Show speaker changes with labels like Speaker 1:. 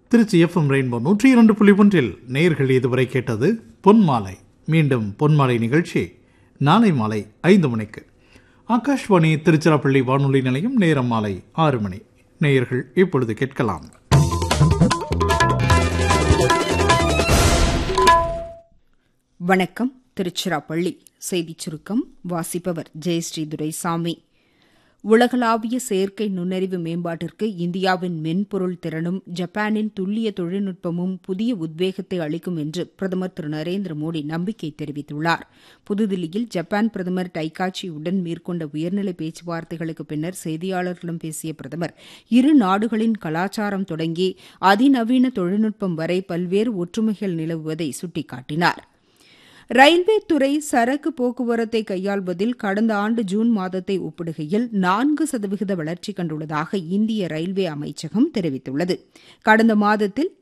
Speaker 1: Trichy FM rainbow நூற்றி இரண்டு புள்ளி ஒன்றில் நேயர்கள் இதுவரை கேட்டது பொன்மாலை மீண்டும் பொன்மாலை நிகழ்ச்சி நாளை மாலை ஐந்து மணிக்கு ஆகாஷ்வாணி திருச்சிராப்பள்ளி வானொலி நிலையம் நேரம் மாலை ஆறு மணி நேயர்கள் இப்பொழுது கேட்கலாம்
Speaker 2: வணக்கம் திருச்சிராப்பள்ளி செய்திச் சுருக்கம் வாசிப்பவர் ஜெயஸ்ரீ துரைசாமி உலகளாவிய செயற்கை நுண்ணறிவு மேம்பாட்டிற்கு இந்தியாவின் மென்பொருள் திறனும் ஜப்பானின் துல்லிய தொழில்நுட்பமும் புதிய உத்வேகத்தை அளிக்கும் என்று பிரதமர் திரு நரேந்திர மோடி நம்பிக்கை தெரிவித்துள்ளார் புதுதில்லியில் ஜப்பான் பிரதமர் டைகாச்சியுடன் மேற்கொண்ட உயர்நிலை பேச்சுவார்த்தைகளுக்கு பின்னர் செய்தியாளர்களிடம் பேசிய பிரதமர் இரு நாடுகளின் கலாச்சாரம் தொடங்கி அதிநவீன தொழில்நுட்பம் வரை பல்வேறு ஒற்றுமைகள் நிலவுவதை சுட்டிக்காட்டினாா் ரயில்வே துறை சரக்கு போக்குவரத்தை கையாள்வதில் கடந்த ஆண்டு ஜூன் மாதத்தை ஒப்பிடுகையில் நான்கு சதவிகித வளர்ச்சி கண்டுள்ளதாக இந்திய ரயில்வே அமைச்சகம் தெரிவித்துள்ளது கடந்த மாதத்தில்